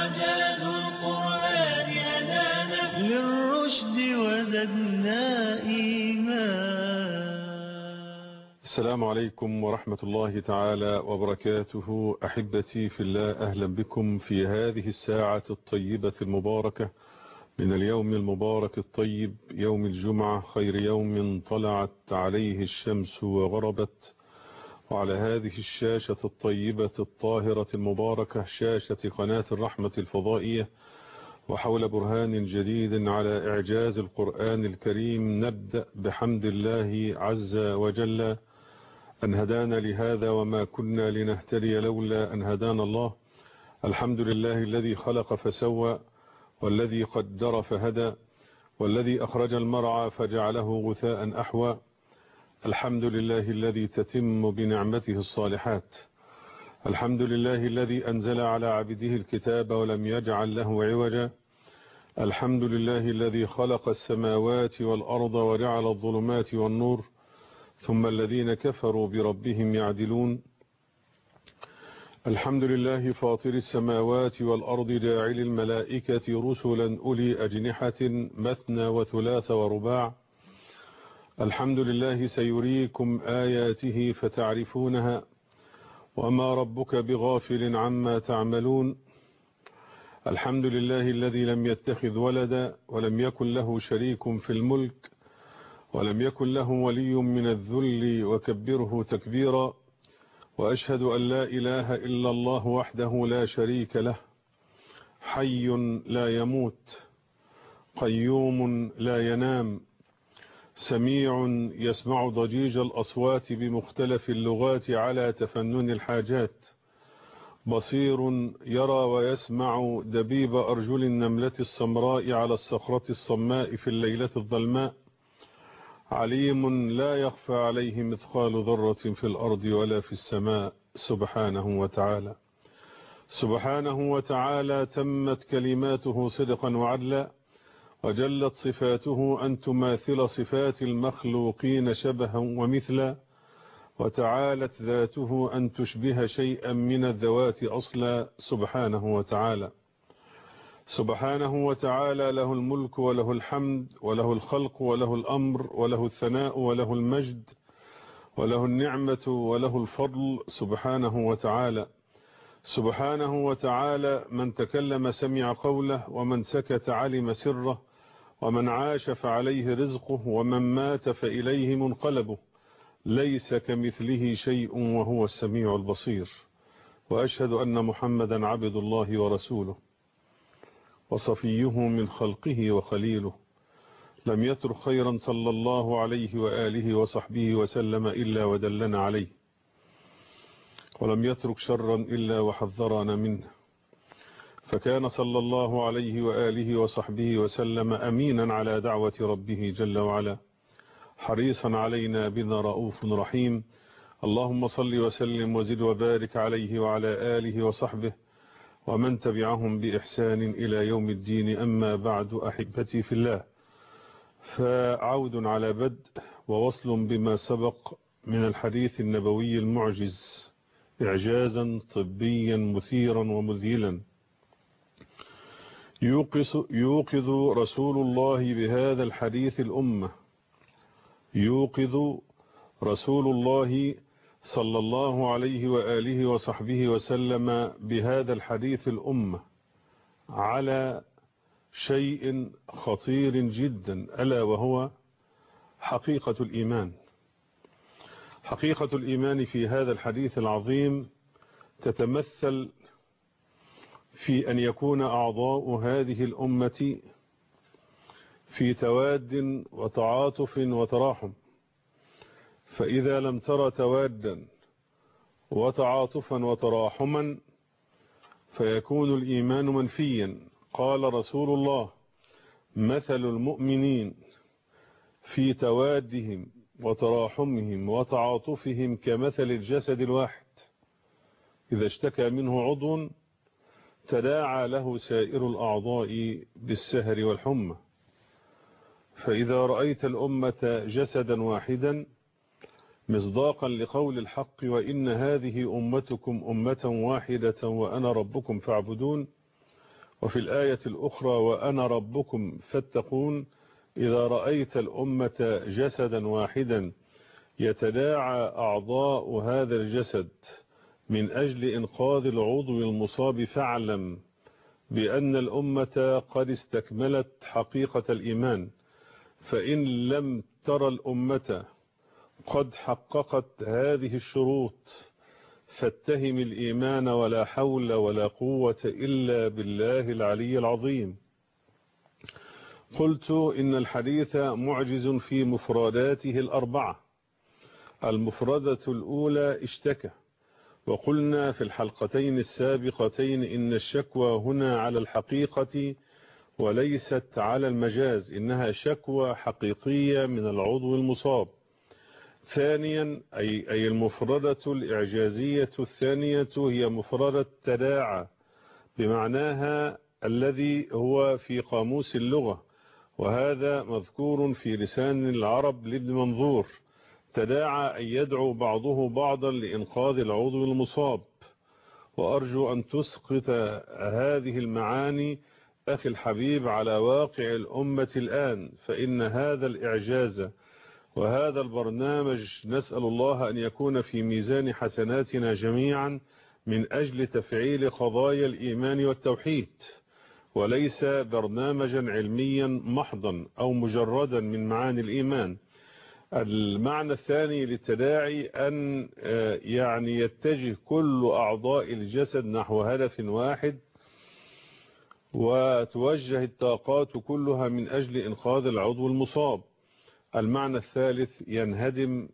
إعجاز القرآن هدانا للرشد وزدنا إيمان السلام عليكم ورحمة الله تعالى وبركاته أحبتي في الله أهلا بكم في هذه الساعة الطيبة المباركة من اليوم المبارك الطيب يوم الجمعة خير يوم طلعت عليه الشمس وغربت وعلى هذه الشاشة الطيبة الطاهرة المباركة شاشة قناة الرحمة الفضائية وحول برهان جديد على إعجاز القرآن الكريم نبدأ بحمد الله عز وجل أن هدانا لهذا وما كنا لنهتدي لولا أن هدانا الله الحمد لله الذي خلق فسوى والذي قدر فهدى والذي أخرج المرعى فجعله غثاء أحوى الحمد لله الذي تتم بنعمته الصالحات الحمد لله الذي أنزل على عبده الكتاب ولم يجعل له عوجا الحمد لله الذي خلق السماوات والأرض وجعل الظلمات والنور ثم الذين كفروا بربهم يعدلون الحمد لله فاطر السماوات والأرض جاعل الملائكة رسلا أولي أجنحة مثنى وثلاث ورباع الحمد لله سيريكم آياته فتعرفونها وما ربك بغافل عما تعملون الحمد لله الذي لم يتخذ ولدا ولم يكن له شريك في الملك ولم يكن له ولي من الذل وكبره تكبيرا وأشهد أن لا إله إلا الله وحده لا شريك له حي لا يموت قيوم لا ينام سميع يسمع ضجيج الأصوات بمختلف اللغات على تفنن الحاجات بصير يرى ويسمع دبيب أرجل النملة السمراء على الصخرة الصماء في الليلة الظلماء عليم لا يخفى عليه مثقال ذرة في الأرض ولا في السماء سبحانه وتعالى سبحانه وتعالى تمت كلماته صدقا وعدلا وجلت صفاته أن تماثل صفات المخلوقين شبها ومثلا وتعالت ذاته أن تشبه شيئا من الذوات أصلا سبحانه وتعالى سبحانه وتعالى له الملك وله الحمد وله الخلق وله الأمر وله الثناء وله المجد وله النعمة وله الفضل سبحانه وتعالى سبحانه وتعالى من تكلم سمع قوله ومن سكت علم سره ومن عاش فعليه رزقه ومن مات فإليه منقلبه ليس كمثله شيء وهو السميع البصير وأشهد أن محمدا عبد الله ورسوله وصفيه من خلقه وخليله لم يترك خيرا صلى الله عليه وآله وصحبه وسلم إلا ودلنا عليه ولم يترك شرا إلا وحذرنا منه فكان صلى الله عليه وآله وصحبه وسلم أمينا على دعوة ربه جل وعلا حريصا علينا بنا رؤوف رحيم اللهم صل وسلم وزد وبارك عليه وعلى آله وصحبه ومن تبعهم بإحسان إلى يوم الدين أما بعد أحبتي في الله فعود على بدء ووصل بما سبق من الحديث النبوي المعجز إعجازا طبيا مثيرا ومذهلا يوقظ, يوقظ رسول الله بهذا الحديث الأمة يوقظ رسول الله صلى الله عليه وآله وصحبه وسلم بهذا الحديث الأمة على شيء خطير جدا ألا وهو حقيقة الإيمان حقيقة الإيمان في هذا الحديث العظيم تتمثل في أن يكون أعضاء هذه الأمة في تواد وتعاطف وتراحم فإذا لم ترى توادا وتعاطفا وتراحما فيكون الإيمان منفيا قال رسول الله مثل المؤمنين في توادهم وتراحمهم وتعاطفهم كمثل الجسد الواحد إذا اشتكى منه عضو تداعى له سائر الأعضاء بالسهر والحمى فإذا رأيت الأمة جسدا واحدا مصداقا لقول الحق وإن هذه أمتكم أمة واحدة وأنا ربكم فاعبدون وفي الآية الأخرى وأنا ربكم فاتقون إذا رأيت الأمة جسدا واحدا يتداعى أعضاء هذا الجسد من أجل إنقاذ العضو المصاب فاعلم بأن الأمة قد استكملت حقيقة الإيمان فإن لم ترى الأمة قد حققت هذه الشروط فاتهم الإيمان ولا حول ولا قوة إلا بالله العلي العظيم قلت إن الحديث معجز في مفرداته الأربعة المفردة الأولى اشتكى وقلنا في الحلقتين السابقتين إن الشكوى هنا على الحقيقة وليست على المجاز إنها شكوى حقيقية من العضو المصاب ثانيا أي, أي المفردة الإعجازية الثانية هي مفردة تداعى بمعناها الذي هو في قاموس اللغة وهذا مذكور في لسان العرب لابن منظور تداعى أن يدعو بعضه بعضا لإنقاذ العضو المصاب وأرجو أن تسقط هذه المعاني أخي الحبيب على واقع الأمة الآن فإن هذا الإعجاز وهذا البرنامج نسأل الله أن يكون في ميزان حسناتنا جميعا من أجل تفعيل قضايا الإيمان والتوحيد وليس برنامجا علميا محضا أو مجردا من معاني الإيمان المعنى الثاني للتداعي أن يعني يتجه كل أعضاء الجسد نحو هدف واحد وتوجه الطاقات كلها من أجل إنقاذ العضو المصاب المعنى الثالث ينهدم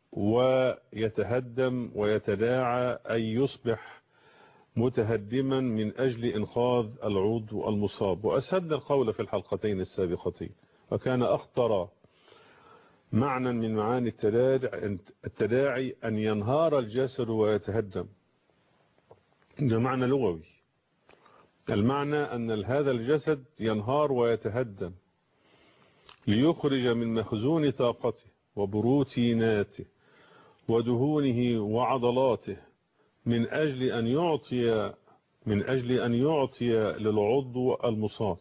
ويتهدم ويتداعى أن يصبح متهدما من أجل إنقاذ العضو المصاب وأسهدنا القول في الحلقتين السابقتين وكان أخطر معنى من معاني التداعي أن ينهار الجسد ويتهدم ده معنى لغوي المعنى أن هذا الجسد ينهار ويتهدم ليخرج من مخزون طاقته وبروتيناته ودهونه وعضلاته من أجل أن يعطي من أجل أن يعطي للعضو المصاب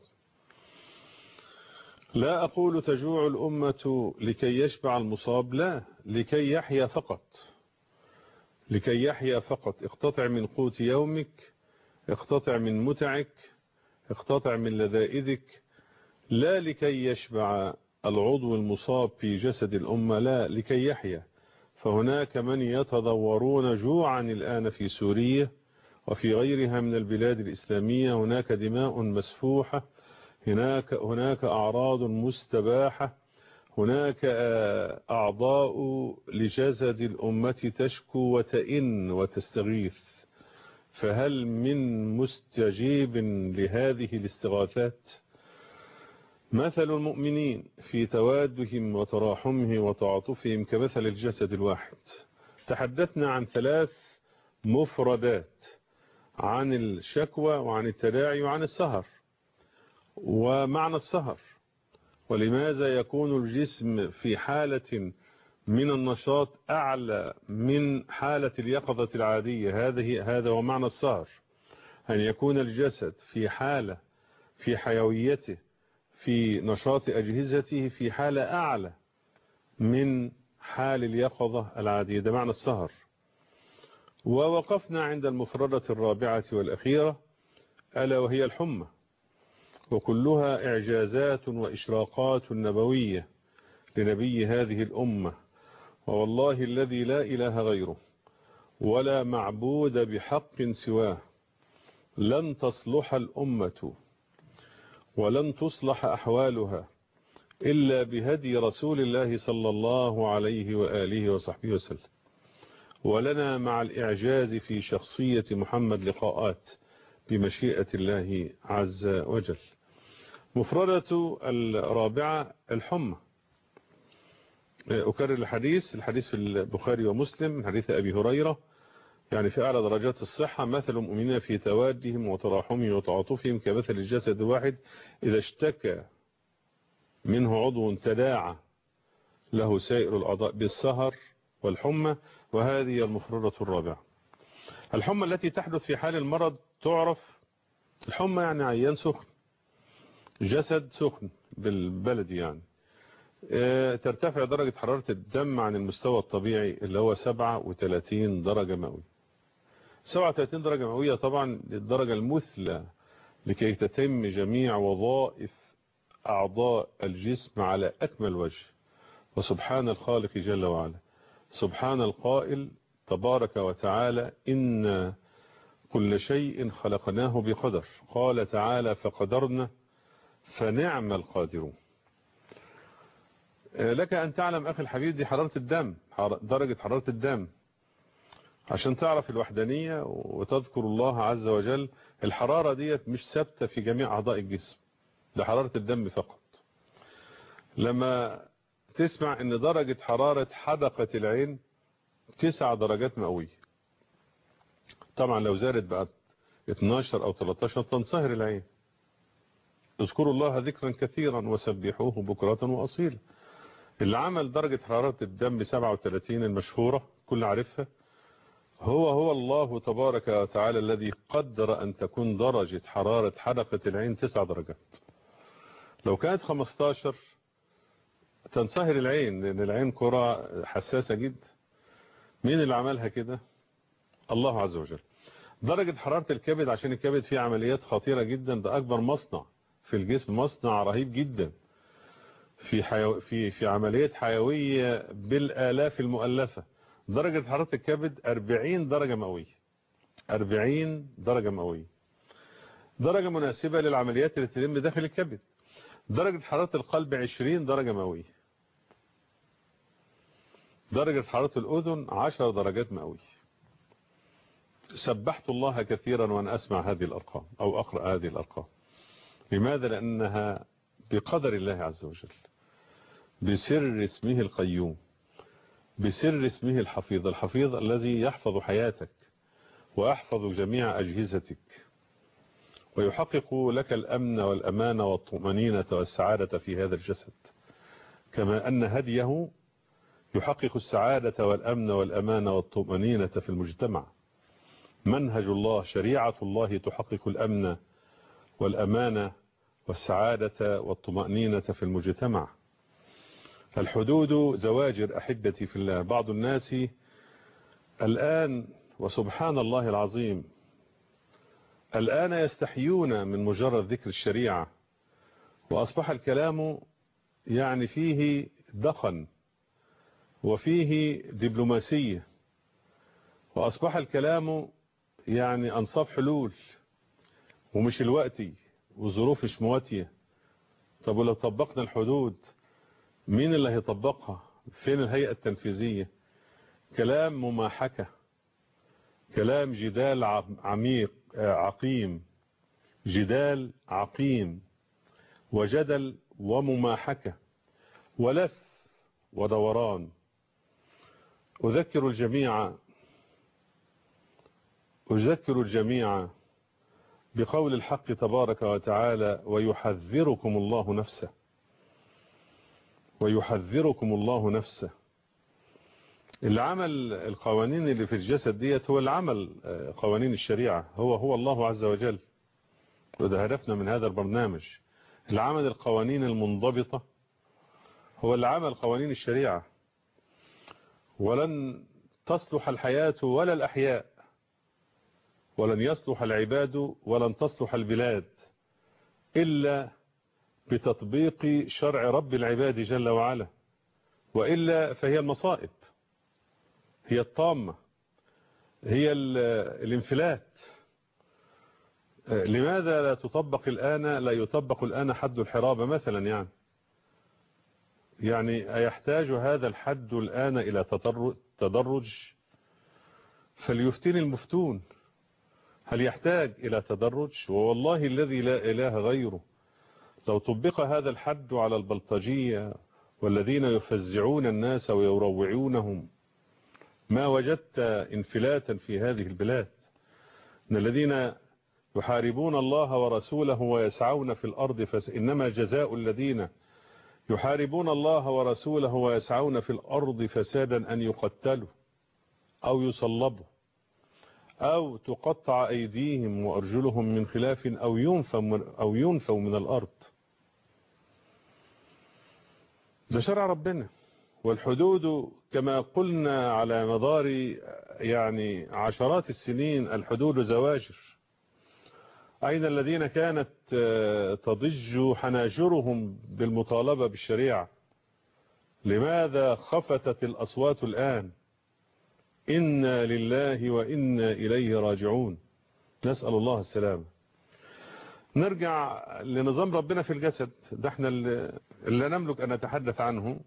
لا أقول تجوع الأمة لكي يشبع المصاب لا لكي يحيا فقط لكي يحيا فقط اقتطع من قوت يومك اقتطع من متعك اقتطع من لذائذك لا لكي يشبع العضو المصاب في جسد الأمة لا لكي يحيا فهناك من يتضورون جوعا الآن في سوريا وفي غيرها من البلاد الإسلامية هناك دماء مسفوحة هناك هناك أعراض مستباحة هناك أعضاء لجسد الأمة تشكو وتئن وتستغيث فهل من مستجيب لهذه الاستغاثات مثل المؤمنين في توادهم وتراحمهم وتعاطفهم كمثل الجسد الواحد تحدثنا عن ثلاث مفردات عن الشكوى وعن التداعي وعن السهر ومعنى السهر ولماذا يكون الجسم في حالة من النشاط أعلى من حالة اليقظة العادية هذه هذا هو معنى السهر أن يكون الجسد في حالة في حيويته في نشاط أجهزته في حالة أعلى من حال اليقظة العادية ده معنى السهر ووقفنا عند المفردة الرابعة والأخيرة ألا وهي الحمى وكلها إعجازات وإشراقات نبوية لنبي هذه الأمة ووالله الذي لا إله غيره ولا معبود بحق سواه لن تصلح الأمة ولن تصلح أحوالها إلا بهدي رسول الله صلى الله عليه وآله وصحبه وسلم ولنا مع الإعجاز في شخصية محمد لقاءات بمشيئة الله عز وجل مفردة الرابعة الحمى أكرر الحديث الحديث في البخاري ومسلم من حديث أبي هريرة يعني في أعلى درجات الصحة مثل المؤمنين في توادهم وتراحمهم وتعاطفهم كمثل الجسد الواحد إذا اشتكى منه عضو تداعى له سائر الأعضاء بالسهر والحمى وهذه المفردة الرابعة الحمى التي تحدث في حال المرض تعرف الحمى يعني عيان سخن جسد سخن بالبلد يعني اه ترتفع درجة حرارة الدم عن المستوى الطبيعي اللي هو 37 درجة مئوية 37 درجة مئوية طبعا الدرجة المثلى لكي تتم جميع وظائف أعضاء الجسم على أكمل وجه وسبحان الخالق جل وعلا سبحان القائل تبارك وتعالى إن كل شيء خلقناه بقدر قال تعالى فقدرنا فنعم القادرون لك أن تعلم أخي الحبيب دي حرارة الدم درجة حرارة الدم عشان تعرف الوحدانية وتذكر الله عز وجل الحرارة ديت مش ثابتة في جميع أعضاء الجسم ده حرارة الدم فقط لما تسمع ان درجة حرارة حدقة العين تسع درجات مئوية طبعا لو زادت بقت 12 او 13 تنصهر العين اذكروا الله ذكرا كثيرا وسبحوه بكرة وأصيلا اللي عمل درجة حرارة الدم 37 المشهورة كل عارفها هو هو الله تبارك وتعالى الذي قدر أن تكون درجة حرارة حدقة العين 9 درجات لو كانت 15 تنصهر العين لأن العين كرة حساسة جدا مين اللي عملها كده الله عز وجل درجة حرارة الكبد عشان الكبد فيه عمليات خطيرة جدا ده أكبر مصنع في الجسم مصنع رهيب جدا في حيو... في في عمليات حيوية بالآلاف المؤلفة درجة حرارة الكبد 40 درجة مئوية 40 درجة مئوية درجة مناسبة للعمليات اللي تتم داخل الكبد درجة حرارة القلب 20 درجة مئوية درجة حرارة الأذن 10 درجات مئوية سبحت الله كثيرا وأنا أسمع هذه الأرقام أو أقرأ هذه الأرقام لماذا لأنها بقدر الله عز وجل بسر اسمه القيوم بسر اسمه الحفيظ الحفيظ الذي يحفظ حياتك ويحفظ جميع أجهزتك ويحقق لك الأمن والأمان والطمأنينة والسعادة في هذا الجسد كما أن هديه يحقق السعادة والأمن والأمان والطمأنينة في المجتمع منهج الله شريعة الله تحقق الأمن والأمان والسعادة والطمأنينة في المجتمع الحدود زواجر أحبتي في الله بعض الناس الآن وسبحان الله العظيم الآن يستحيون من مجرد ذكر الشريعة وأصبح الكلام يعني فيه دخن وفيه دبلوماسية وأصبح الكلام يعني أنصاف حلول ومش الوقتي وظروف مش مواتية طب ولو طبقنا الحدود مين اللي هيطبقها فين الهيئة التنفيذية كلام مماحكة كلام جدال عميق عقيم جدال عقيم وجدل ومماحكة ولف ودوران أذكر الجميع أذكر الجميع بقول الحق تبارك وتعالى ويحذركم الله نفسه ويحذركم الله نفسه اللي عمل القوانين اللي في الجسد ديت هو اللي عمل قوانين الشريعة هو هو الله عز وجل وده هدفنا من هذا البرنامج اللي عمل القوانين المنضبطة هو اللي عمل قوانين الشريعة ولن تصلح الحياة ولا الأحياء ولن يصلح العباد ولن تصلح البلاد إلا بتطبيق شرع رب العباد جل وعلا وإلا فهي المصائب هي الطامة هي الانفلات لماذا لا تطبق الآن لا يطبق الآن حد الحرابة مثلا يعني يعني أيحتاج هذا الحد الآن إلى تدرج فليفتني المفتون هل يحتاج إلى تدرج والله الذي لا إله غيره لو طبق هذا الحد على البلطجية والذين يفزعون الناس ويروعونهم ما وجدت انفلاتا في هذه البلاد ان الذين يحاربون الله ورسوله ويسعون في الأرض فإنما جزاء الذين يحاربون الله ورسوله ويسعون في الأرض فسادا أن يقتلوا أو يصلبوا أو تقطع أيديهم وأرجلهم من خلاف أو ينفوا أو ينفوا من الأرض ده شرع ربنا والحدود كما قلنا على مدار يعني عشرات السنين الحدود زواجر أين الذين كانت تضج حناجرهم بالمطالبة بالشريعة لماذا خفتت الأصوات الآن إنا لله وإنا إليه راجعون نسأل الله السلامة نرجع لنظام ربنا في الجسد ده احنا اللي نملك أن نتحدث عنه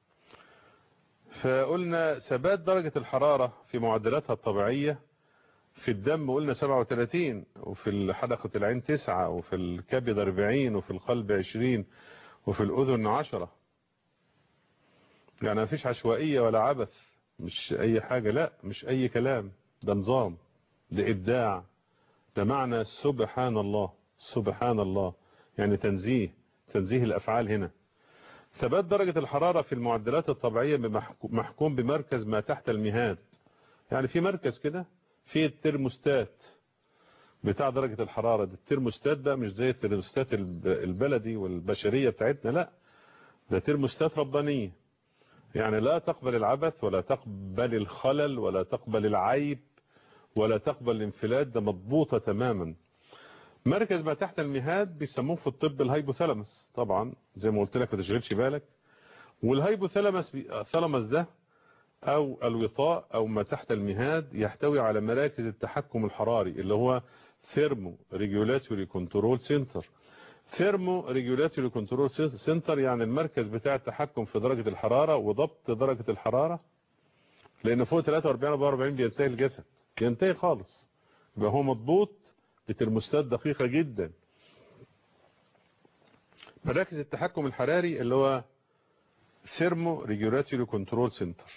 فقلنا ثبات درجة الحرارة في معدلاتها الطبيعية في الدم قلنا 37 وفي حلقة العين 9 وفي الكبد 40 وفي القلب 20 وفي الأذن 10 يعني ما فيش عشوائية ولا عبث مش أي حاجة لا مش أي كلام ده نظام ده إبداع ده معنى سبحان الله سبحان الله يعني تنزيه تنزيه الأفعال هنا ثبات درجة الحرارة في المعدلات الطبيعية محكوم بمركز ما تحت المهاد يعني في مركز كده في الترموستات بتاع درجة الحرارة ده الترموستات بقى مش زي الترموستات البلدي والبشرية بتاعتنا لا ده ترموستات ربانية يعني لا تقبل العبث ولا تقبل الخلل ولا تقبل العيب ولا تقبل الانفلات ده مضبوطة تماما مركز ما تحت المهاد بيسموه في الطب الهايبوثالاموس طبعا زي ما قلت لك ما تشغلش بالك والهايبوثالاموس بي... ثالاموس ده او الوطاء او ما تحت المهاد يحتوي على مراكز التحكم الحراري اللي هو ثيرمو ريجولاتوري كنترول سنتر ثيرمو ريجولاتوري كنترول سنتر يعني المركز بتاع التحكم في درجة الحرارة وضبط درجة الحرارة لان فوق 43 44 بينتهي الجسد ينتهي خالص يبقى هو مضبوط بترموستات دقيقة جدا مراكز التحكم الحراري اللي هو ثيرمو ريجولاتوري كنترول سنتر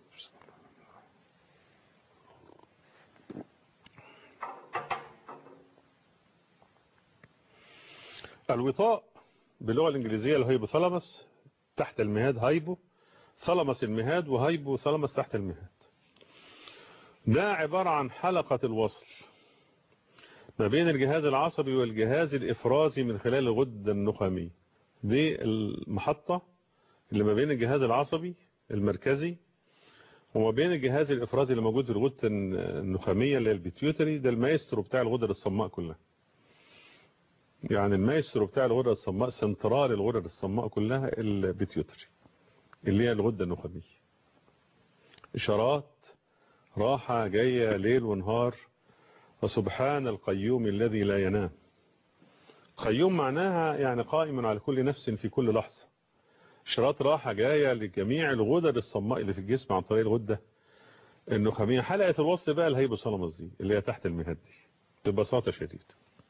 الوطاء باللغة الإنجليزية الهيبوثالاموس تحت المهاد هايبو ثالاموس المهاد وهايبو ثالاموس تحت المهاد ده عبارة عن حلقة الوصل ما بين الجهاز العصبي والجهاز الإفرازي من خلال الغدة النخامية دي المحطة اللي ما بين الجهاز العصبي المركزي وما بين الجهاز الإفرازي اللي موجود في الغدة النخامية اللي هي البيتيوتري ده المايسترو بتاع الغدة الصماء كلها يعني المايسترو بتاع الغدة الصماء سنترال الغدة الصماء كلها البيتيوتري اللي هي الغدة النخامية إشارات راحة جاية ليل ونهار وسبحان القيوم الذي لا ينام قيوم معناها يعني قائم على كل نفس في كل لحظة إشارات راحة جاية لجميع الغدد الصماء اللي في الجسم عن طريق الغدة النخامية حلقة الوصل بقى الهيبوثالاموس دي اللي هي تحت المهد دي ببساطة شديدة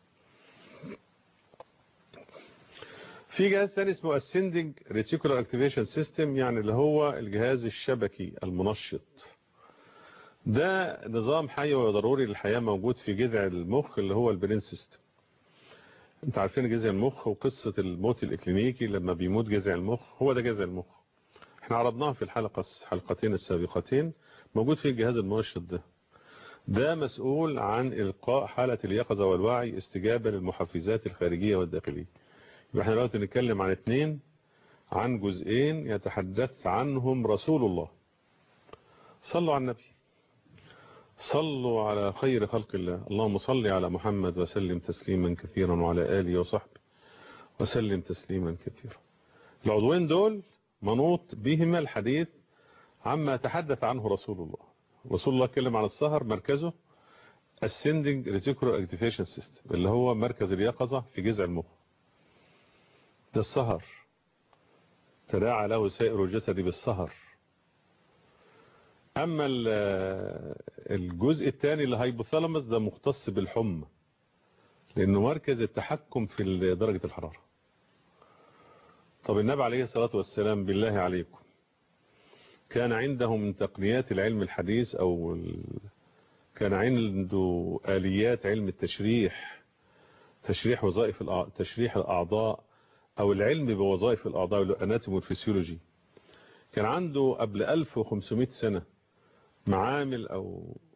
في جهاز ثاني اسمه ascending reticular activation system يعني اللي هو الجهاز الشبكي المنشط ده نظام حيوي وضروري للحياة موجود في جذع المخ اللي هو البرين سيستم انت عارفين جذع المخ وقصة الموت الإكلينيكي لما بيموت جذع المخ هو ده جذع المخ احنا عرضناها في الحلقة الحلقتين السابقتين موجود فيه الجهاز المنشط ده ده مسؤول عن إلقاء حالة اليقظة والوعي استجابة للمحفزات الخارجية والداخلية يبقى احنا دلوقتي نتكلم عن اثنين عن جزئين يتحدث عنهم رسول الله صلوا على النبي صلوا على خير خلق الله اللهم صل على محمد وسلم تسليما كثيرا وعلى آله وصحبه وسلم تسليما كثيرا العضوين دول منوط بهما الحديث عما تحدث عنه رسول الله رسول الله اتكلم عن السهر مركزه ascending reticular activation system اللي هو مركز اليقظة في جذع المخ ده السهر تداعى له سائر الجسد بالسهر أما الجزء الثاني اللي هيبوثالاموس ده مختص بالحمى لأنه مركز التحكم في درجة الحرارة طب النبي عليه الصلاة والسلام بالله عليكم كان عنده من تقنيات العلم الحديث أو كان عنده آليات علم التشريح تشريح وظائف تشريح الأعضاء أو العلم بوظائف الأعضاء والأناتوم والفسيولوجي كان عنده قبل 1500 سنة معامل أو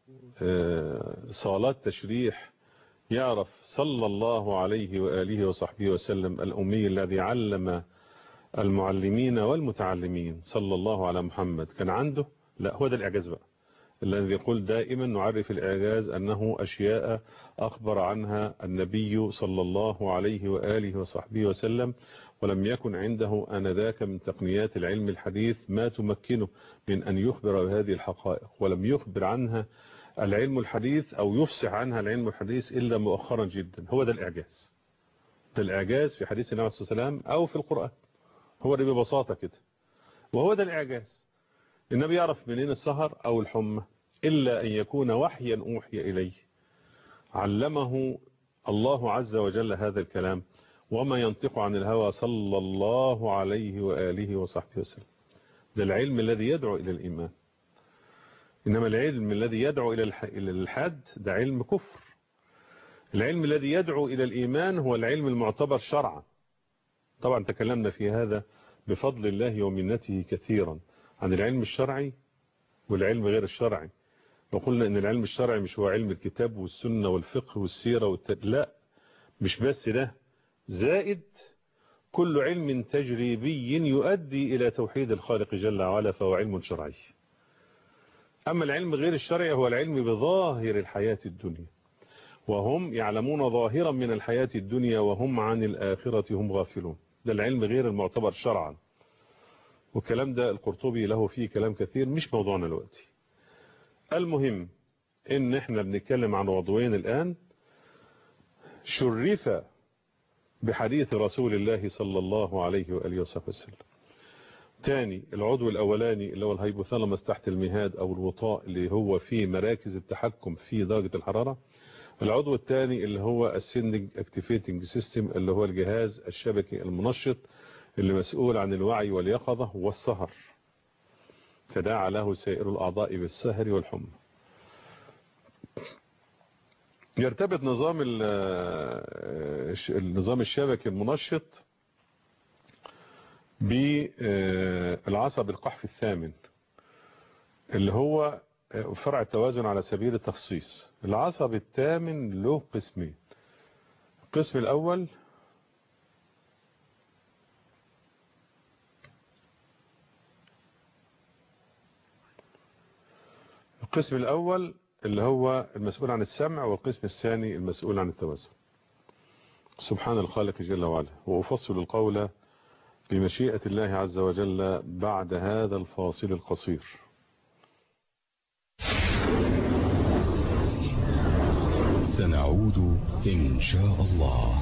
آه، صالات تشريح يعرف صلى الله عليه وآله وصحبه وسلم الأمي الذي علم المعلمين والمتعلمين صلى الله على محمد كان عنده لا هو ده الإعجاز بقى الذي يقول دائما نعرف الإعجاز أنه أشياء أخبر عنها النبي صلى الله عليه وآله وصحبه وسلم ولم يكن عنده آنذاك من تقنيات العلم الحديث ما تمكنه من أن يخبر بهذه الحقائق ولم يخبر عنها العلم الحديث أو يفصح عنها العلم الحديث إلا مؤخرا جدا هو ده الإعجاز ده الإعجاز في حديث النبي صلى الله عليه وسلم أو في القرآن هو ده ببساطة كده وهو ده الإعجاز النبي يعرف منين السهر أو الحمى إلا أن يكون وحيا أوحي إليه علمه الله عز وجل هذا الكلام وما ينطق عن الهوى صلى الله عليه وآله وصحبه وسلم ده العلم الذي يدعو إلى الإيمان إنما العلم الذي يدعو إلى الحد ده علم كفر العلم الذي يدعو إلى الإيمان هو العلم المعتبر شرعا طبعا تكلمنا في هذا بفضل الله ومنته كثيرا عن العلم الشرعي والعلم غير الشرعي وقلنا ان العلم الشرعي مش هو علم الكتاب والسنة والفقه والسيرة والت... لا مش بس ده زائد كل علم تجريبي يؤدي إلى توحيد الخالق جل وعلا فهو علم شرعي أما العلم غير الشرعي هو العلم بظاهر الحياة الدنيا وهم يعلمون ظاهرا من الحياة الدنيا وهم عن الآخرة هم غافلون ده العلم غير المعتبر شرعا والكلام ده القرطبي له فيه كلام كثير مش موضوعنا دلوقتي المهم ان احنا بنتكلم عن عضوين الآن شرف بحديث رسول الله صلى الله عليه وآله وصحبه وسلم تاني العضو الأولاني اللي هو الهيبوثالاموس تحت المهاد أو الوطاء اللي هو فيه مراكز التحكم في درجة الحرارة العضو الثاني اللي هو السندنج اكتيفيتنج سيستم اللي هو الجهاز الشبكي المنشط اللي مسؤول عن الوعي واليقظة والسهر تداعى له سائر الأعضاء بالسهر والحمى يرتبط نظام النظام الشبكي المنشط بالعصب القحف الثامن اللي هو فرع التوازن على سبيل التخصيص العصب الثامن له قسمين القسم الأول القسم الأول اللي هو المسؤول عن السمع والقسم الثاني المسؤول عن التوازن سبحان الخالق جل وعلا وأفصل القول بمشيئة الله عز وجل بعد هذا الفاصل القصير سنعود إن شاء الله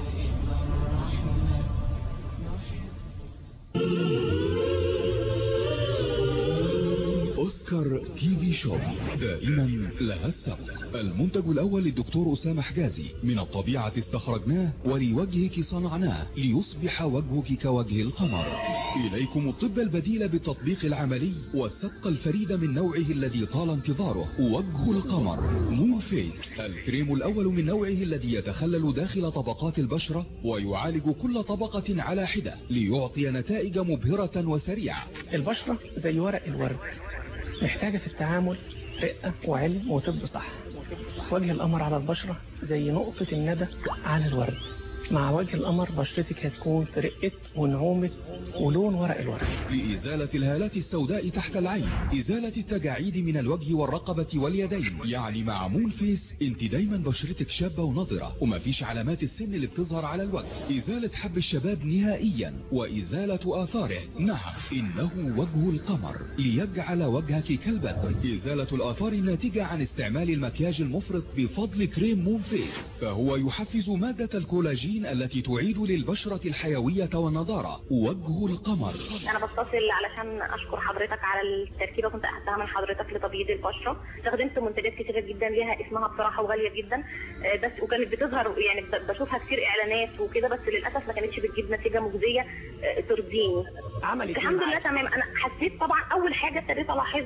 أوسكار تي في شوب دائما لها السبق المنتج الأول للدكتور أسامة حجازي من الطبيعة استخرجناه ولوجهك صنعناه ليصبح وجهك كوجه القمر إليكم الطب البديل بالتطبيق العملي والسبق الفريد من نوعه الذي طال انتظاره وجه القمر مون فيس الكريم الأول من نوعه الذي يتخلل داخل طبقات البشرة ويعالج كل طبقة على حدة ليعطي نتائج مبهرة وسريعة البشرة زي ورق الورد محتاجة في التعامل رقة وعلم وطب صح وجه القمر على البشرة زي نقطة الندى على الورد مع وجه القمر بشرتك هتكون في رقة ونعومة ولون ورق الورد لإزالة الهالات السوداء تحت العين إزالة التجاعيد من الوجه والرقبة واليدين يعني مع مون فيس انت دايما بشرتك شابة ونضرة ومفيش علامات السن اللي بتظهر على الوجه إزالة حب الشباب نهائيا وإزالة آثاره نعم إنه وجه القمر ليجعل وجهك كالبدر إزالة الآثار الناتجة عن استعمال المكياج المفرط بفضل كريم مون فيس فهو يحفز مادة الكولاجين التي تعيد للبشرة الحيوية والنضارة وجه القمر انا بتصل علشان اشكر حضرتك على التركيبه كنت اخدتها من حضرتك لتبييض البشره استخدمت منتجات كتيره جدا ليها اسمها بصراحه وغاليه جدا آه، بس وكانت بتظهر يعني ب- بشوفها كتير اعلانات وكده بس للاسف ما كانتش بتجيب نتيجه مجزيه آه، ترضيني عملت الحمد لله تمام انا حسيت طبعا اول حاجه ابتديت الاحظها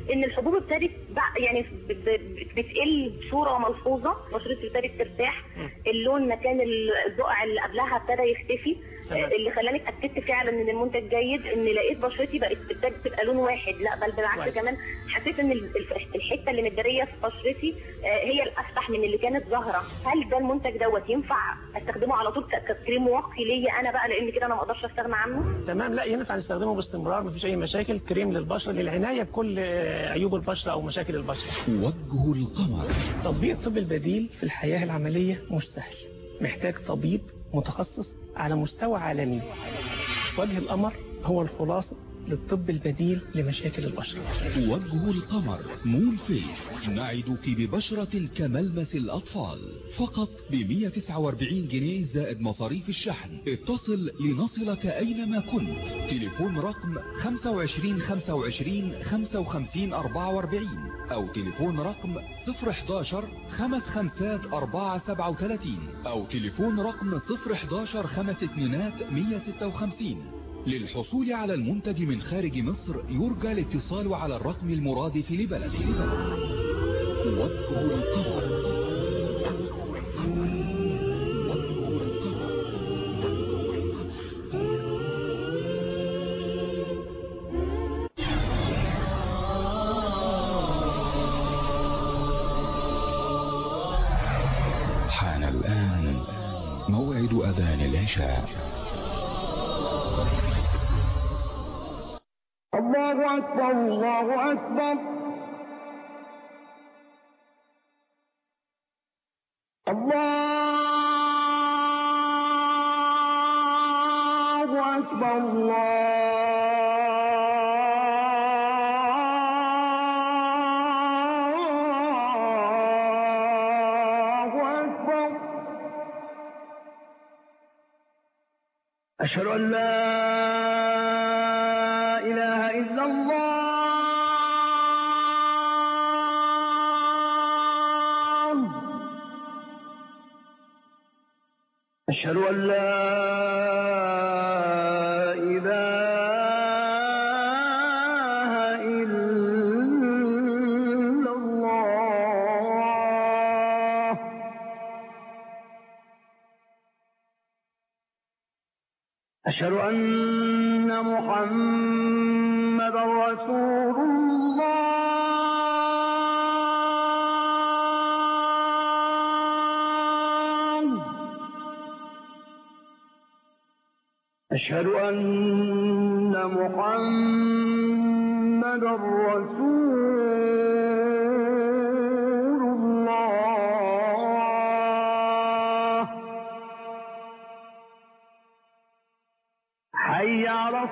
ان الحبوب ابتدت بع- يعني ب- ب- بتقل بصوره ملحوظه بشرتي ابتدت ترتاح اللون مكان ال- البقع اللي قبلها ابتدى يختفي تمام. آه، اللي خلاني اتاكدت فعلا ان المنتج جيد ان لقيت بشرتي بقت ابتدت تبقى لون واحد لا بل بالعكس كويس. كمان حسيت ان ال- الف- الحته اللي متداريه في بشرتي آه، هي الافتح من اللي كانت ظاهره هل ده المنتج دوت ينفع استخدمه على طول ك- ككريم واقي ليا انا بقى لان كده انا ما اقدرش استغنى عنه تمام لا ينفع نستخدمه باستمرار مفيش اي مشاكل كريم للبشره للعنايه بكل آه، عيوب البشره او مشاكل البشره وجه القمر تطبيق الطب البديل في الحياه العمليه مش سهل محتاج طبيب متخصص على مستوى عالمي وجه القمر هو الخلاصه للطب البديل لمشاكل البشره وجه القمر مون فيس نعدك ببشرة كملمس الأطفال فقط ب 149 جنيه زائد مصاريف الشحن اتصل لنصلك أينما كنت تليفون رقم 25 25 55 44 أو تليفون رقم 011 خمس خمسات 4 37 أو تليفون رقم 011 خمس اتنينات 156 للحصول على المنتج من خارج مصر يرجى الاتصال على الرقم المرادف لبلده وجه القمر وجه القمر حان الآن موعد أذان العشاء الله أكبر الله أكبر الله أكبر الله أكبر أشهد أن لا إله إلا الله أشهد أن لا إله إلا الله أشهد أن محمد رسول الله أشهد أن محمد رسول الله حي على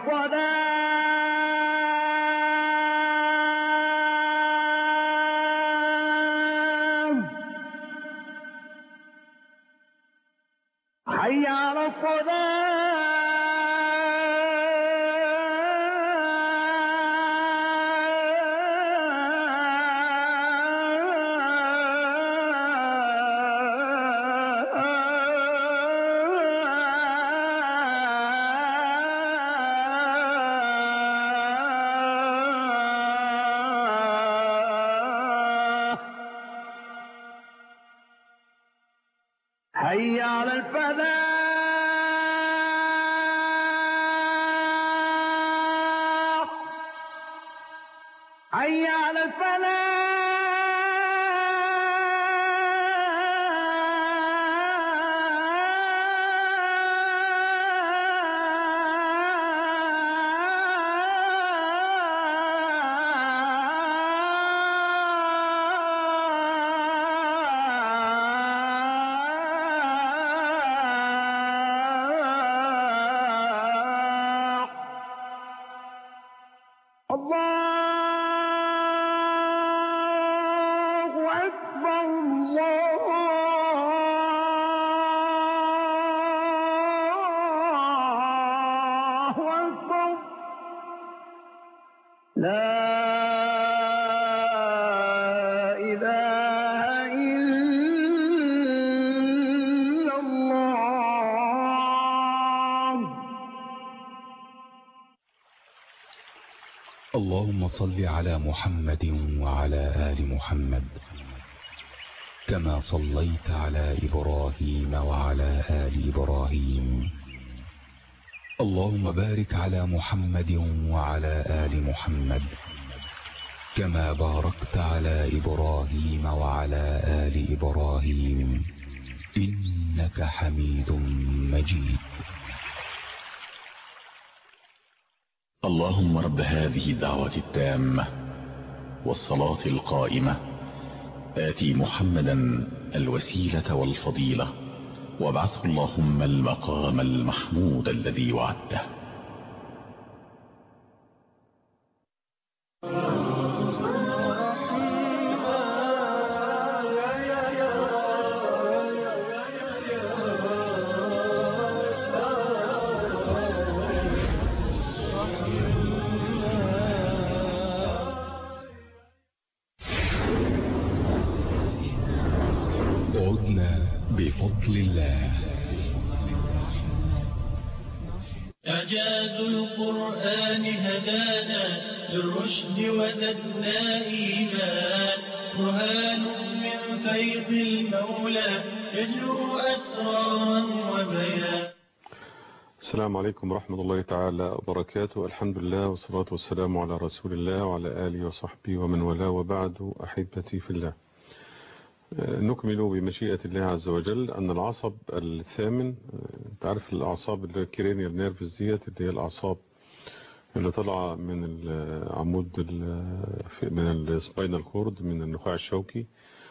الصلاة حي على الصلاة حي على الفلاح حي على الفلاح الله أكبر الله أكبر لا إله إلا الله اللهم صل على محمد وعلى آل محمد كما صليت على إبراهيم وعلى آل إبراهيم اللهم بارك على محمد وعلى آل محمد كما باركت على إبراهيم وعلى آل إبراهيم إنك حميد مجيد اللهم رب هذه الدعوة التامة والصلاة القائمة آتي محمدا الوسيلة والفضيلة وابعثه اللهم المقام المحمود الذي وعدته عدنا بفضل الله إعجاز القرآن هدانا للرشد وزدنا إيمان برهان من فيض المولى يجلو أسرارا وبيان السلام عليكم ورحمة الله تعالى وبركاته الحمد لله والصلاة والسلام على رسول الله وعلى آله وصحبه ومن والاه وبعد أحبتي في الله نكمل بمشيئة الله عز وجل أن العصب الثامن تعرف الأعصاب اللي الكرينيال نيرفز ديت اللي هي الأعصاب اللي طالعة من العمود من السباينال كورد من النخاع الشوكي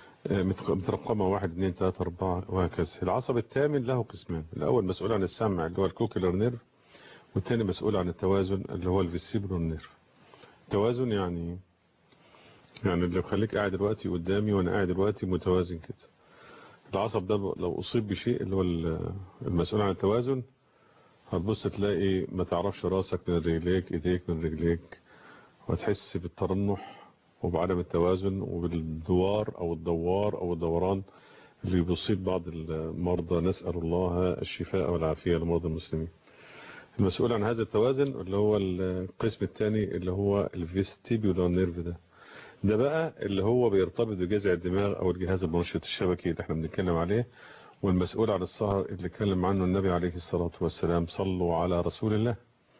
مترقمة واحد اثنين ثلاثة أربعة وهكذا العصب الثامن له قسمان الأول مسؤول عن السمع اللي هو الكوكيلر نيرف والثاني مسؤول عن التوازن اللي هو الفيسيبرون نيرف التوازن يعني يعني اللي بخليك قاعد دلوقتي قدامي وانا قاعد دلوقتي متوازن كده العصب ده لو اصيب بشيء اللي هو المسؤول عن التوازن هتبص تلاقي ما تعرفش راسك من رجليك ايديك من رجليك وهتحس بالترنح وبعدم التوازن وبالدوار او الدوار او الدوران اللي بيصيب بعض المرضى نسأل الله الشفاء والعافية لمرضى المسلمين المسؤول عن هذا التوازن اللي هو القسم الثاني اللي هو الفيستيبيولار نيرف ده ده بقى اللي هو بيرتبط بجذع الدماغ او الجهاز المنشط الشبكي اللي احنا بنتكلم عليه والمسؤول عن السهر اللي اتكلم عنه النبي عليه الصلاة والسلام صلوا على رسول الله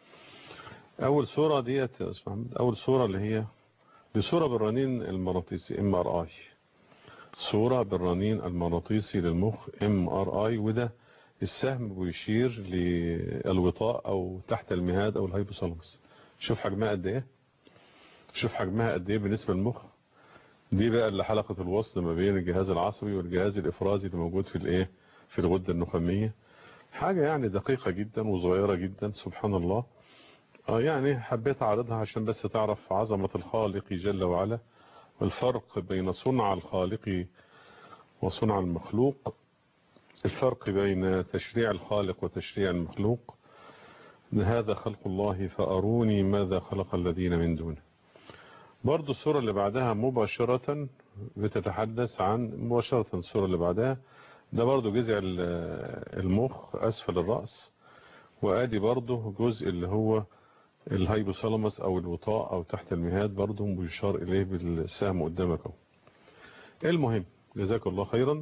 اول صورة ديت يا استاذ محمد اول صورة اللي هي دي صورة بالرنين المغناطيسي ام ار اي صورة بالرنين المغناطيسي للمخ ام ار اي وده السهم بيشير للوطاء او تحت المهاد او الهيبوثالاموس شوف حجمها قد ايه شوف حجمها قد ايه بالنسبة للمخ دي بقى اللي حلقة الوصل ما بين الجهاز العصبي والجهاز الافرازي اللي موجود في الايه في الغدة النخامية حاجة يعني دقيقة جدا وصغيرة جدا سبحان الله اه يعني حبيت اعرضها عشان بس تعرف عظمة الخالق جل وعلا والفرق بين صنع الخالق وصنع المخلوق الفرق بين تشريع الخالق وتشريع المخلوق هذا خلق الله فأروني ماذا خلق الذين من دونه برضو الصورة اللي بعدها مباشرة بتتحدث عن مباشرة الصورة اللي بعدها ده برضو جزء المخ أسفل الرأس وآدي برضو جزء اللي هو الهايبوثالاموس أو الوطاء أو تحت المهاد برضو بيشار إليه بالسهم قدامك اهو المهم جزاك الله خيرا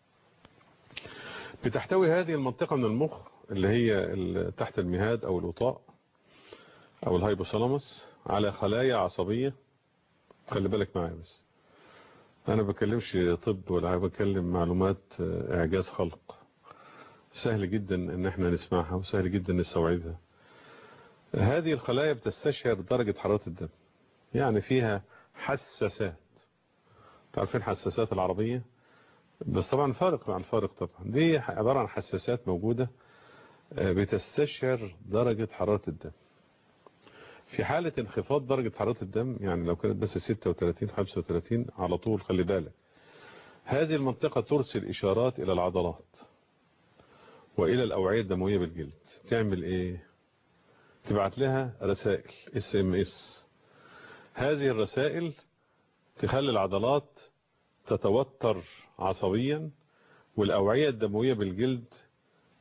بتحتوي هذه المنطقة من المخ اللي هي تحت المهاد أو الوطاء أو الهايبوثالاموس على خلايا عصبية خلي بالك معايا بس انا بكلمش طب ولا بكلم معلومات اعجاز خلق سهل جدا ان احنا نسمعها وسهل جدا نستوعبها هذه الخلايا بتستشعر درجة حرارة الدم يعني فيها حساسات تعرفين حساسات العربية بس طبعا فارق عن الفارق طبعا دي عبارة عن حساسات موجودة بتستشعر درجة حرارة الدم في حالة انخفاض درجة حرارة الدم يعني لو كانت بس 36 35 على طول خلي بالك هذه المنطقة ترسل إشارات إلى العضلات وإلى الأوعية الدموية بالجلد تعمل إيه تبعت لها رسائل اس ام اس هذه الرسائل تخلي العضلات تتوتر عصبيا والأوعية الدموية بالجلد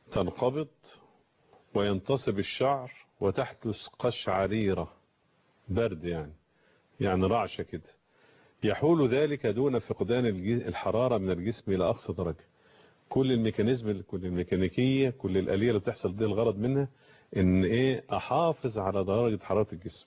تنقبض وينتصب الشعر وتحدث قشعريرة برد يعني يعني رعشة كده يحول ذلك دون فقدان الحرارة من الجسم إلى أقصى درجة كل الميكانيزم كل الميكانيكية كل الآلية اللي بتحصل دي الغرض منها ان ايه احافظ على درجة حرارة الجسم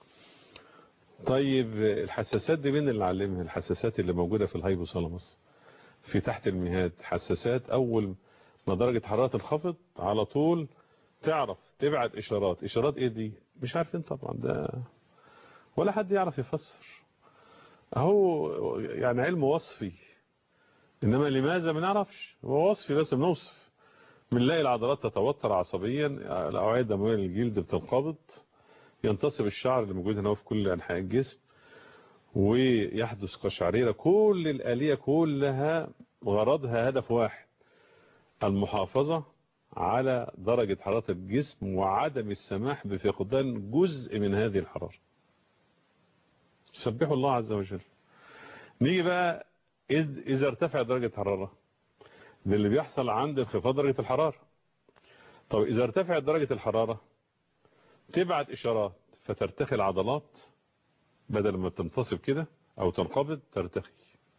طيب الحساسات دي مين اللي علمها الحساسات اللي موجودة في الهايبوثالاموس في تحت المهاد حساسات اول ما درجة حرارة تنخفض على طول تعرف تبعت اشارات اشارات ايه دي مش عارفين طبعا ده ولا حد يعرف يفسر اهو يعني علم وصفي انما لماذا ما نعرفش هو وصفي بس بنوصف بنلاقي العضلات تتوتر عصبيا الاوعيه الدمويه للجلد بتنقبض ينتصب الشعر اللي موجود هنا في كل انحاء الجسم ويحدث قشعريره كل الاليه كلها غرضها هدف واحد المحافظه على درجه حراره الجسم وعدم السماح بفقدان جزء من هذه الحراره سبحوا الله عز وجل نيجي بقى اذا ارتفع درجه الحراره ده اللي بيحصل عند انخفاض درجة الحرارة طب إذا ارتفعت درجة الحرارة تبعت إشارات فترتخي العضلات بدل ما تنتصب كده أو تنقبض ترتخي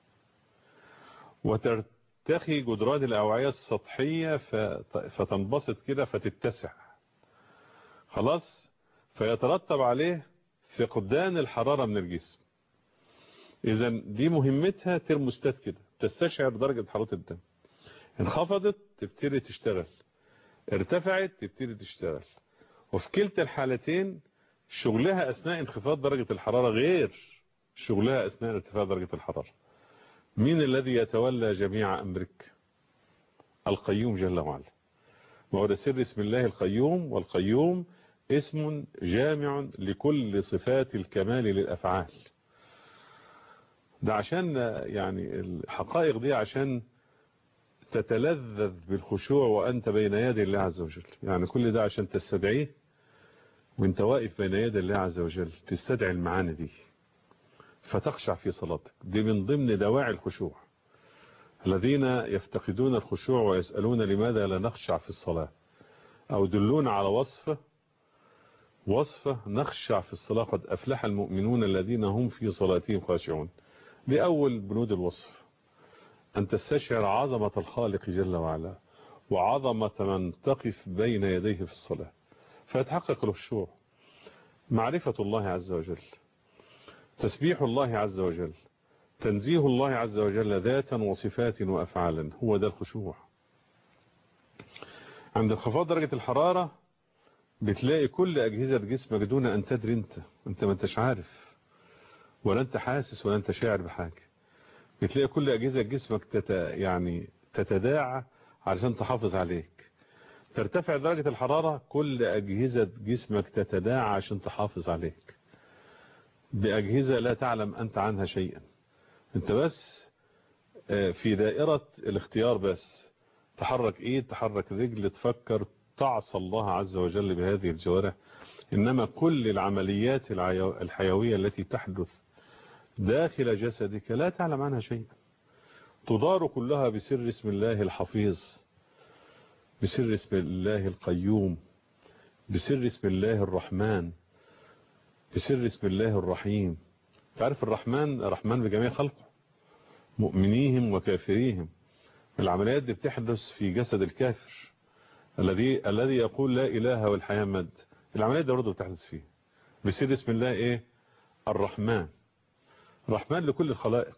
وترتخي جدران الأوعية السطحية فتنبسط كده فتتسع خلاص فيترتب عليه فقدان الحرارة من الجسم إذا دي مهمتها ترموستات كده تستشعر درجة حرارة الدم انخفضت تبتدي تشتغل ارتفعت تبتدي تشتغل وفي كلتا الحالتين شغلها أثناء انخفاض درجة الحرارة غير شغلها أثناء ارتفاع درجة الحرارة مين الذي يتولى جميع أمرك القيوم جل وعلا وهو سر اسم الله القيوم والقيوم اسم جامع لكل صفات الكمال للأفعال ده عشان يعني الحقائق دي عشان تتلذذ بالخشوع وأنت بين يدي الله عز وجل يعني كل ده عشان تستدعيه وانت واقف بين يدي الله عز وجل تستدعي المعاني دي فتخشع في صلاتك دي من ضمن دواعي الخشوع الذين يفتقدون الخشوع ويسألون لماذا لا نخشع في الصلاة أو دلون على وصفه وصفه نخشع في الصلاة قد أفلح المؤمنون الذين هم في صلاتهم خاشعون دي أول بنود الوصف أن تستشعر عظمة الخالق جل وعلا وعظمة من تقف بين يديه في الصلاة فيتحقق الخشوع معرفة الله عز وجل تسبيح الله عز وجل تنزيه الله عز وجل ذاتا وصفات وأفعالا هو ده الخشوع عند انخفاض درجة الحرارة بتلاقي كل أجهزة جسمك دون أن تدري أنت أنت ما أنتش عارف ولا أنت حاسس ولا أنت شاعر بحاجة بتلاقي كل أجهزة جسمك تت... يعني تتداعى علشان تحافظ عليك ترتفع درجة الحرارة كل أجهزة جسمك تتداعى عشان تحافظ عليك بأجهزة لا تعلم أنت عنها شيئا أنت بس في دائرة الاختيار بس تحرك إيه تحرك رجل تفكر تعصى الله عز وجل بهذه الجوارح إنما كل العمليات الحيوية التي تحدث داخل جسدك لا تعلم عنها شيئا تدار كلها بسر اسم الله الحفيظ بسر اسم الله القيوم بسر اسم الله الرحمن بسر اسم الله الرحيم تعرف الرحمن الرحمن بجميع خلقه مؤمنيهم وكافريهم العمليات دي بتحدث في جسد الكافر الذي الذي يقول لا إله والحياة مد العمليات دي برضه بتحدث فيه بسر اسم الله ايه الرحمن رحمن لكل الخلائق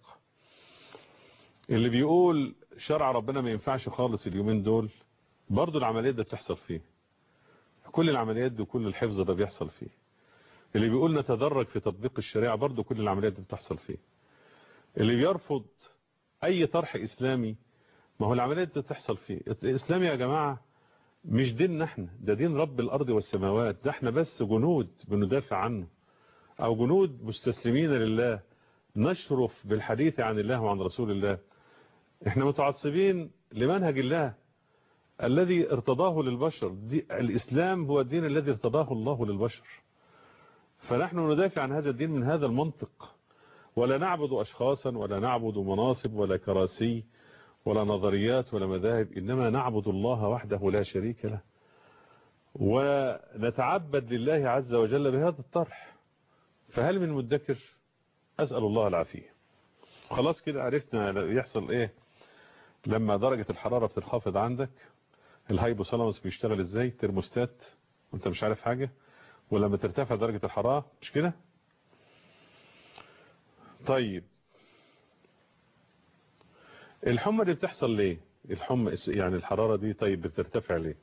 اللي بيقول شرع ربنا ما ينفعش خالص اليومين دول برضه العمليات دي بتحصل فيه كل العمليات دي وكل الحفظ ده بيحصل فيه اللي بيقول نتدرج في تطبيق الشريعة برضه كل العمليات دي بتحصل فيه اللي بيرفض اي طرح اسلامي ما هو العمليات دي بتحصل فيه الاسلام يا جماعة مش ديننا احنا ده دين رب الارض والسماوات ده احنا بس جنود بندافع عنه او جنود مستسلمين لله نشرف بالحديث عن الله وعن رسول الله احنا متعصبين لمنهج الله الذي ارتضاه للبشر دي الاسلام هو الدين الذي ارتضاه الله للبشر فنحن ندافع عن هذا الدين من هذا المنطق ولا نعبد اشخاصا ولا نعبد مناصب ولا كراسي ولا نظريات ولا مذاهب انما نعبد الله وحده لا شريك له ونتعبد لله عز وجل بهذا الطرح فهل من مدكر أسأل الله العافية خلاص كده عرفنا يحصل ايه لما درجة الحرارة بتنخفض عندك الهايبوثالاموس بيشتغل ازاي ترموستات وانت مش عارف حاجة ولما ترتفع درجة الحرارة مش كده طيب الحمى دي بتحصل ليه الحمى يعني الحرارة دي طيب بترتفع ليه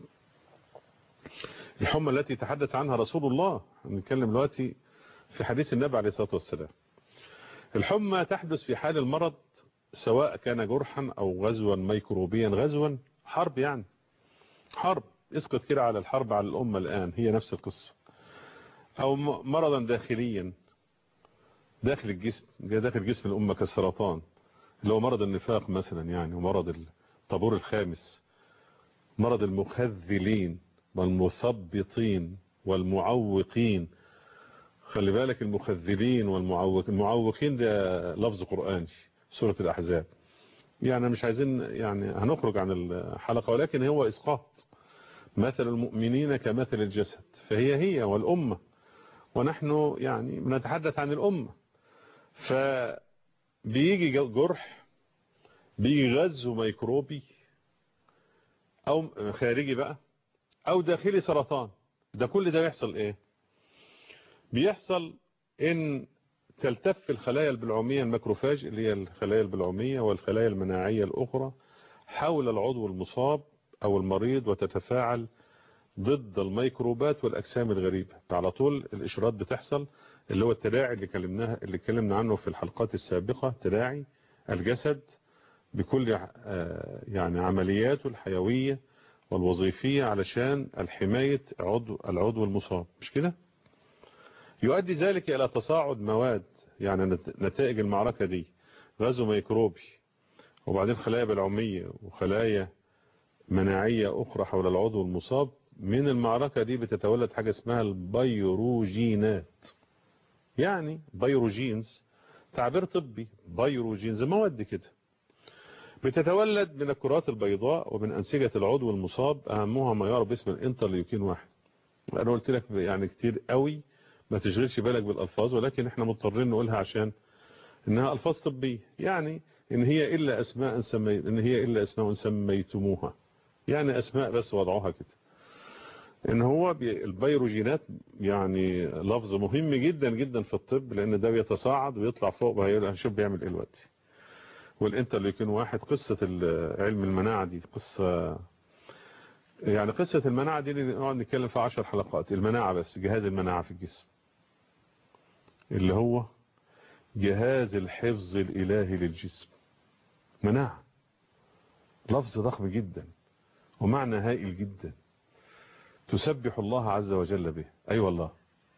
الحمى التي تحدث عنها رسول الله نتكلم دلوقتي في حديث النبي عليه الصلاة والسلام الحمى تحدث في حال المرض سواء كان جرحا او غزوا ميكروبيا غزوا حرب يعني حرب اسقط كده على الحرب على الأمة الآن هي نفس القصة او مرضا داخليا داخل الجسم داخل جسم الأمة كالسرطان اللي هو مرض النفاق مثلا يعني ومرض الطابور الخامس مرض المخذلين والمثبطين والمعوقين خلي بالك المخذلين والمعوق المعوقين ده لفظ قرآني سورة الأحزاب يعني مش عايزين يعني هنخرج عن الحلقة ولكن هو إسقاط مثل المؤمنين كمثل الجسد فهي هي والأمة ونحن يعني بنتحدث عن الأمة فبيجي جرح بيجي غزو ميكروبي أو خارجي بقى أو داخلي سرطان ده كل ده يحصل إيه بيحصل إن تلتف الخلايا البلعومية الماكروفاج اللي هي الخلايا البلعومية والخلايا المناعية الأخرى حول العضو المصاب أو المريض وتتفاعل ضد الميكروبات والأجسام الغريبة على طول الإشارات بتحصل اللي هو التداعي اللي كلمناها اللي اتكلمنا عنه في الحلقات السابقة تداعي الجسد بكل يعني عملياته الحيوية والوظيفية علشان الحماية عضو العضو المصاب مش كده يؤدي ذلك إلى تصاعد مواد يعني نتائج المعركة دي غزو ميكروبي وبعدين خلايا بلعومية وخلايا مناعية أخرى حول العضو المصاب من المعركة دي بتتولد حاجة اسمها البيروجينات يعني بيروجينز تعبير طبي بيروجينز مواد كده بتتولد من الكرات البيضاء ومن أنسجة العضو المصاب أهمها ما يعرف باسم الانترليوكين واحد أنا قلت لك يعني كتير قوي ما تشغلش بالك بالألفاظ ولكن احنا مضطرين نقولها عشان انها ألفاظ طبية يعني ان هي إلا أسماء سمي ان هي إلا أسماء سميتموها يعني أسماء بس وضعوها كده ان هو البيروجينات يعني لفظ مهم جدا جدا في الطب لان ده بيتصاعد ويطلع فوق هنشوف بيعمل ايه دلوقتي والانترليوكين واحد قصة علم المناعة دي قصة يعني قصة المناعة دي اللي نقعد نتكلم في عشر حلقات المناعة بس جهاز المناعة في الجسم اللي هو جهاز الحفظ الإلهي للجسم مناعة لفظ ضخم جدا ومعنى هائل جدا تسبح الله عز وجل به أي أيوة والله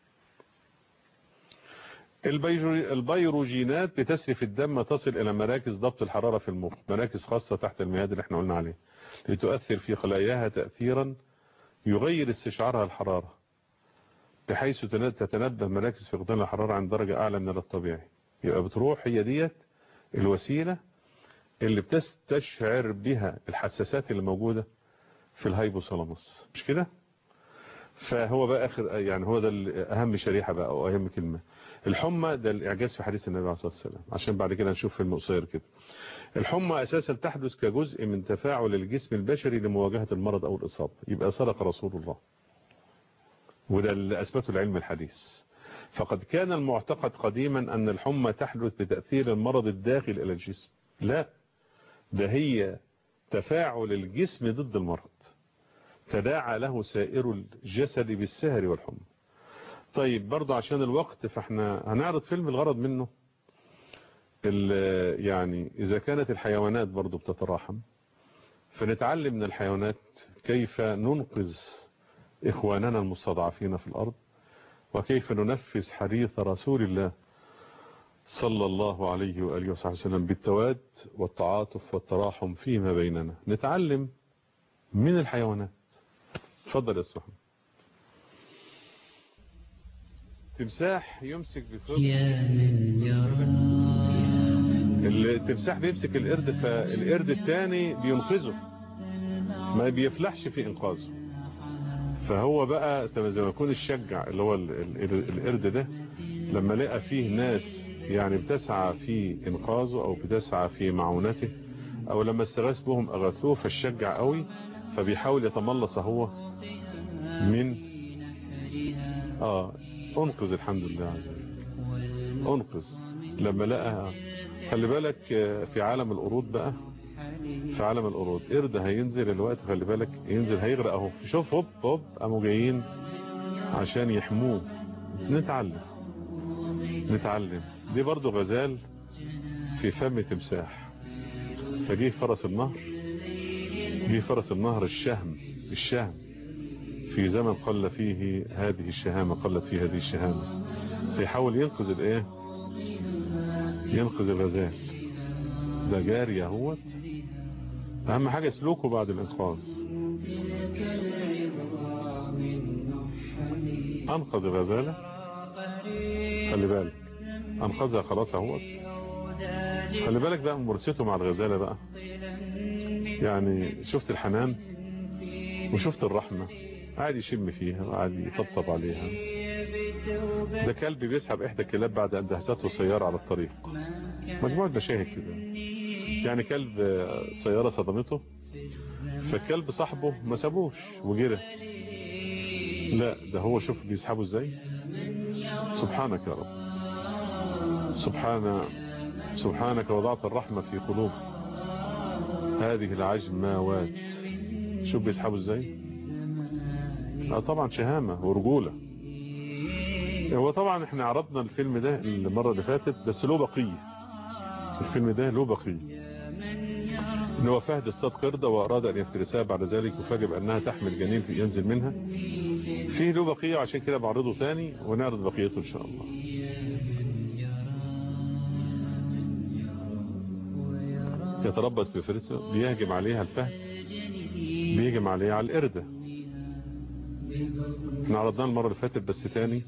البيروجينات بتسري في الدم تصل إلى مراكز ضبط الحرارة في المخ مراكز خاصة تحت المياه اللي احنا قلنا عليه لتؤثر في خلاياها تأثيرا يغير استشعارها الحرارة بحيث تتنبه مراكز فقدان الحرارة عند درجة أعلى من الطبيعي يبقى بتروح هي ديت الوسيلة اللي بتستشعر بها الحساسات اللي موجودة في الهايبوثالاموس مش كده فهو بقى آخر يعني هو ده أهم شريحة بقى أو أهم كلمة الحمى ده الإعجاز في حديث النبي عليه الصلاة والسلام عشان بعد كده نشوف فيلم قصير كده الحمى أساسا تحدث كجزء من تفاعل الجسم البشري لمواجهة المرض أو الإصابة يبقى صدق رسول الله وده اللي أثبته العلم الحديث فقد كان المعتقد قديما أن الحمى تحدث بتأثير المرض الداخل إلى الجسم لا ده هي تفاعل الجسم ضد المرض تداعى له سائر الجسد بالسهر والحمى طيب برضه عشان الوقت فاحنا هنعرض فيلم الغرض منه يعني إذا كانت الحيوانات برضه بتتراحم فنتعلم من الحيوانات كيف ننقذ إخواننا المستضعفين في الأرض وكيف ننفذ حديث رسول الله صلى الله عليه وآله وصحبه وسلم بالتواد والتعاطف والتراحم فيما بيننا نتعلم من الحيوانات تفضل يا سبحان تمساح يمسك بفضل يا من يرى التمساح بيمسك القرد فالقرد الثاني بينقذه ما بيفلحش في انقاذه فهو بقى زي ما يكون الشجع اللي هو القرد ده لما لقى فيه ناس يعني بتسعى في انقاذه او بتسعى في معونته او لما استغاث بهم اغاثوه فشجع قوي فبيحاول يتملص هو من اه انقذ الحمد لله عز وجل انقذ لما لقى خلي بالك في عالم القرود بقى في عالم القرود قرد هينزل الوقت خلي بالك ينزل هيغرق اهو شوف هوب هوب قاموا جايين عشان يحموه نتعلم نتعلم دي برضو غزال في فم تمساح فجيه فرس النهر جه فرس النهر الشهم الشهم في زمن قل فيه هذه الشهامة قلت فيه هذه الشهامة فيحاول ينقذ الايه ينقذ الغزال ده جاري اهوت اهم حاجة سلوكه بعد الانقاذ انقذ الغزالة خلي بالك انقذها خلاص اهوت خلي بالك بقى ممارسته مع الغزالة بقى يعني شفت الحنان وشفت الرحمة قاعد يشم فيها وقاعد يطبطب عليها ده كلب بيسحب احدى الكلاب بعد ان دهسته سيارة على الطريق مجموعة مشاهد كده يعني كلب سيارة صدمته فالكلب صاحبه ما سابوش وجرى لا ده هو شوف بيسحبه ازاي سبحانك يا رب سبحان سبحانك وضعت الرحمة في قلوب هذه العجماوات شوف بيسحبوا ازاي اه طبعا شهامة ورجولة هو طبعا احنا عرضنا الفيلم ده المرة اللي فاتت بس له بقية الفيلم ده له بقية ان هو فهد اصطاد قردة واراد ان يفترسها بعد ذلك وفاجئ بانها تحمل جنين في ينزل منها فيه له بقية عشان كده بعرضه ثاني ونعرض بقيته ان شاء الله يتربص بفرسه بيهجم عليها الفهد بيهجم عليها على القردة احنا عرضناه المرة اللي فاتت بس تاني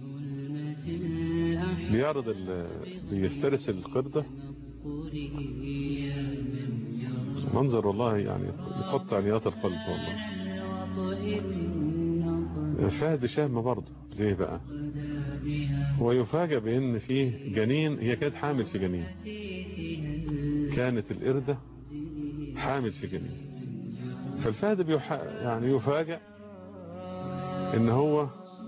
بيعرض ال... بيفترس القردة منظر والله يعني يقطع نيات القلب والله فهد شهم برضه ليه بقى ويفاجأ بان فيه جنين هي كانت حامل في جنين كانت القردة حامل في جنين فالفهد بيح... يعني يفاجأ ان هو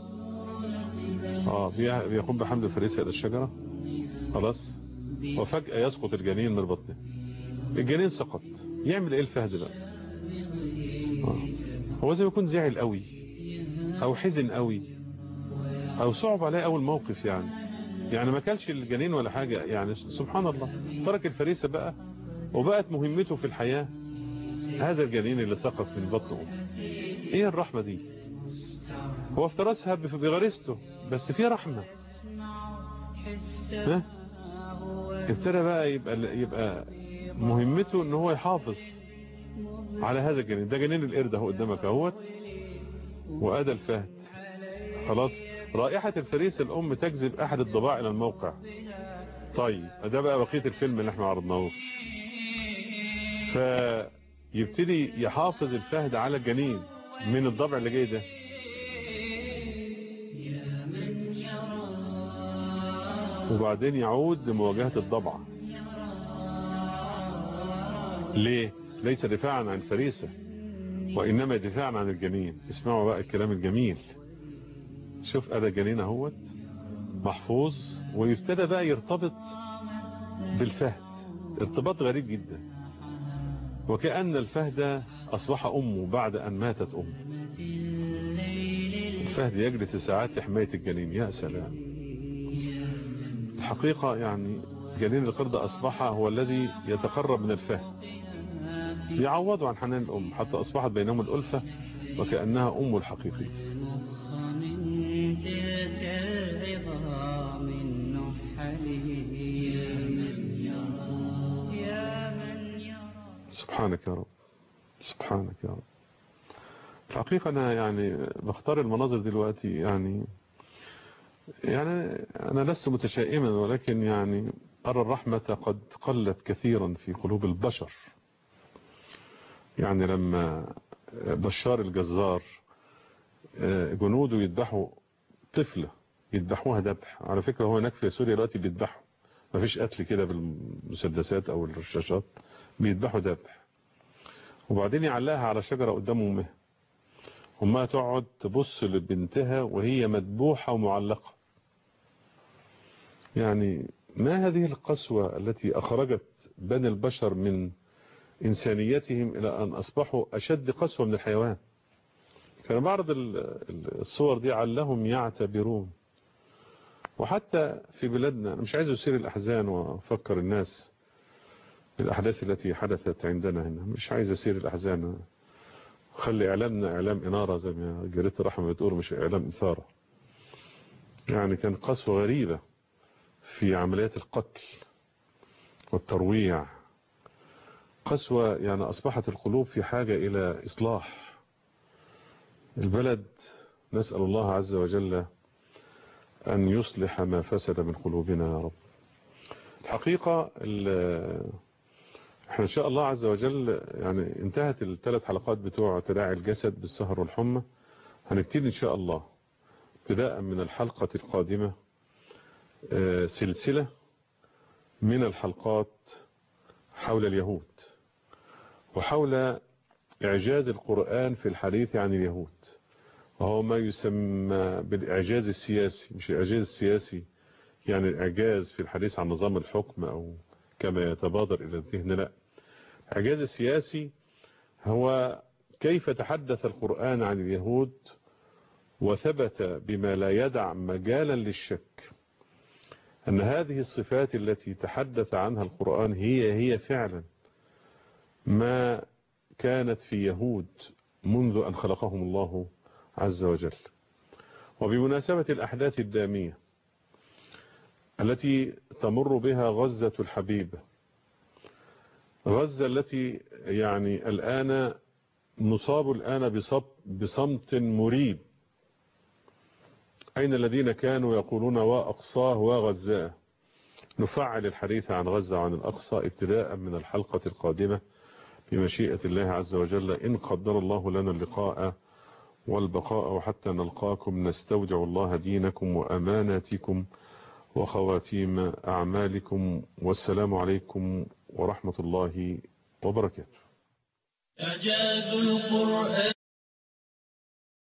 اه بيقوم بحمل الفريسة الى الشجرة خلاص وفجأة يسقط الجنين من بطنه الجنين سقط يعمل ايه الفهد بقى آه. هو زي ما يكون زعل قوي او حزن قوي او صعب عليه اول موقف يعني يعني ما كانش الجنين ولا حاجة يعني سبحان الله ترك الفريسة بقى وبقت مهمته في الحياة هذا الجنين اللي سقط من بطنه ايه الرحمة دي هو افترسها بغريزته بس في رحمة ها ابتدى بقى يبقى يبقى مهمته ان هو يحافظ على هذا الجنين ده جنين القرد اهو قدامك اهوت وادى الفهد خلاص رائحة الفريسة الام تجذب احد الضباع الى الموقع طيب ده بقى بقية الفيلم اللي احنا عرضناه فيبتدي يحافظ الفهد على الجنين من الضبع اللي جاي ده وبعدين يعود لمواجهة الضبعة ليه ليس دفاعا عن الفريسة وإنما دفاعا عن الجنين اسمعوا بقى الكلام الجميل شوف أدا الجنين اهوت محفوظ ويبتدى بقى يرتبط بالفهد ارتباط غريب جدا وكأن الفهد أصبح أمه بعد أن ماتت أمه الفهد يجلس ساعات لحماية الجنين يا سلام الحقيقة يعني جنين القردة أصبح هو الذي يتقرب من الفهد يعوضوا عن حنان الأم حتى أصبحت بينهم الألفة وكأنها أم الحقيقي سبحانك يا رب سبحانك يا رب الحقيقة أنا يعني بختار المناظر دلوقتي يعني يعني أنا لست متشائما ولكن يعني أرى الرحمة قد قلت كثيرا في قلوب البشر يعني لما بشار الجزار جنوده يذبحوا طفلة يذبحوها ذبح على فكرة هو هناك في سوريا دلوقتي بيذبحوا مفيش قتل كده بالمسدسات او الرشاشات بيذبحوا ذبح وبعدين يعلقها على شجرة قدام امها امها تقعد تبص لبنتها وهي مذبوحة ومعلقة يعني ما هذه القسوة التي أخرجت بني البشر من إنسانيتهم إلى أن أصبحوا أشد قسوة من الحيوان كان بعض الصور دي علهم يعتبرون وحتى في بلادنا أنا مش عايز أسير الأحزان وأفكر الناس بالأحداث التي حدثت عندنا هنا مش عايز أسير الأحزان خلي إعلامنا إعلام إنارة زي ما جريدة الرحمة بتقول مش إعلام إثارة يعني كان قسوة غريبة في عمليات القتل والترويع قسوة يعني أصبحت القلوب في حاجة إلى إصلاح البلد نسأل الله عز وجل أن يصلح ما فسد من قلوبنا يا رب الحقيقة احنا إن شاء الله عز وجل يعني انتهت الثلاث حلقات بتوع تداعي الجسد بالسهر والحمى هنبتدي إن شاء الله ابتداء من الحلقة القادمة سلسلة من الحلقات حول اليهود وحول إعجاز القرآن في الحديث عن اليهود وهو ما يسمى بالإعجاز السياسي مش الإعجاز السياسي يعني الإعجاز في الحديث عن نظام الحكم أو كما يتبادر إلى الذهن لا الإعجاز السياسي هو كيف تحدث القرآن عن اليهود وثبت بما لا يدع مجالا للشك أن هذه الصفات التي تحدث عنها القرآن هي هي فعلا ما كانت في يهود منذ أن خلقهم الله عز وجل وبمناسبة الأحداث الدامية التي تمر بها غزة الحبيبة غزة التي يعني الآن نصاب الآن بصمت مريب أين الذين كانوا يقولون وأقصاه وغزاه نفعل الحديث عن غزة وعن الأقصى ابتداء من الحلقة القادمة بمشيئة الله عز وجل إن قدر الله لنا اللقاء والبقاء وحتى نلقاكم نستودع الله دينكم وأماناتكم وخواتيم أعمالكم والسلام عليكم ورحمة الله وبركاته إعجاز القرآن